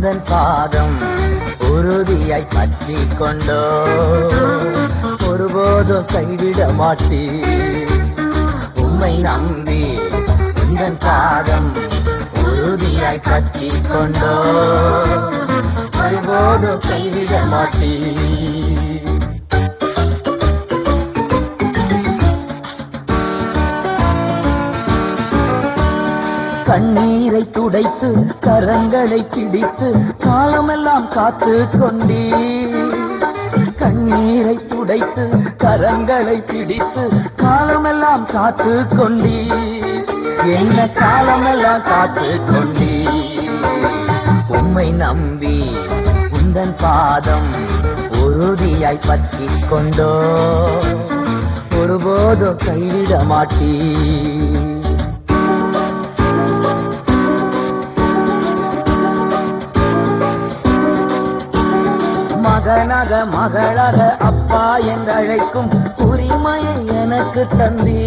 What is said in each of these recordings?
உந்தன் பாதம் உறுதியாய் பற்றி கொண்டோ ஒருபோதும் கைவிட மாட்டீ உம்மை நம்பி உந்தன் பாதம் உறுதியாய் பற்றி கொண்டோ ஒருபோதும் கைவிட மாட்டீ கண்ணீரை துடைத்து கரங்களை பிடித்து காலமெல்லாம் காத்து கொண்டீ கண்ணீரை துடைத்து கரங்களை பிடித்து காலமெல்லாம் காத்து கொண்டீ என்ன காலமெல்லாம் காத்து கொண்டீ உம்மை நம்பி உந்தன் பாதம் உறுதியாய் பற்றி கொண்டோ ஒருபோதும் கைவிட மாட்டீ மகனாக மகளாக அப்பா என்றழைக்கும் உரிமையை எனக்கு தந்தீ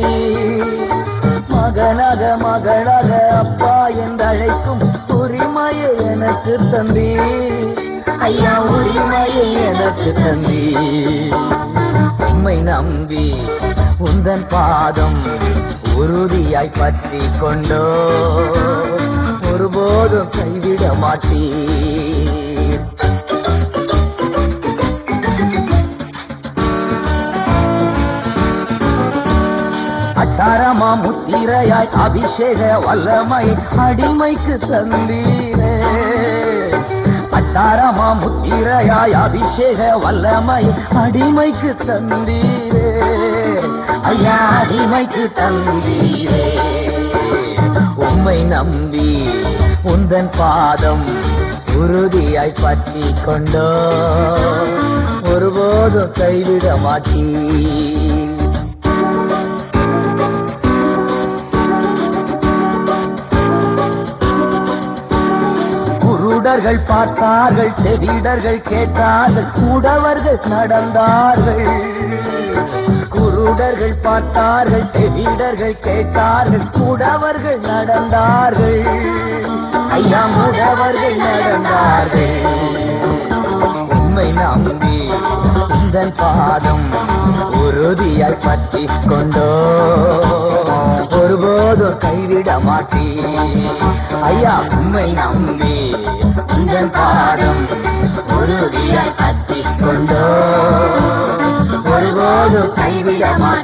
மகனாக மகளாக அப்பா என்றழைக்கும் உரிமையை எனக்கு தந்தீ ஐயா உரிமையை எனக்கு தந்தீ உம்மை நம்பி உந்தன் பாதம் உறுதியாய் பற்றி கொண்டோ ஒருபோதும் கைவிட மாட்டீர் அச்சாரமா முத்திரையாய் அபிஷேக வல்லமை அடிமைக்கு தந்தீரே அச்சாரமா முத்திரையாய் அபிஷேக வல்லமை அடிமைக்கு தந்தீரே ஐயா அடிமைக்கு தந்தீரே உம்மை நம்பி உந்தன் பாதம் உறுதியாய் பற்றி கொண்டோ ஒருபோதும் கைவிட மாட்டீர் குருடர்கள் பார்த்தார்கள் செவிடர்கள் கேட்டார்கள் கூடவர்கள் நடந்தார்கள் குருடர்கள் பார்த்தார்கள் செவிடர்கள் கேட்டார்கள் கூடவர்கள் நடந்தார்கள் ஐயா மூடவர்கள் நடந்தார்கள் உண்மை நம்பி உந்தன் பாதம் உறுதியாய் பற்றி கொண்டோ ஒருபோதும் கைவிட மாட்டீ ஐயா உண்மை நம்பி உந்தன் பாதம் உறுதியாய் பற்றி கொண்டோ ஒருபோதும் கைவிட மாட்டீ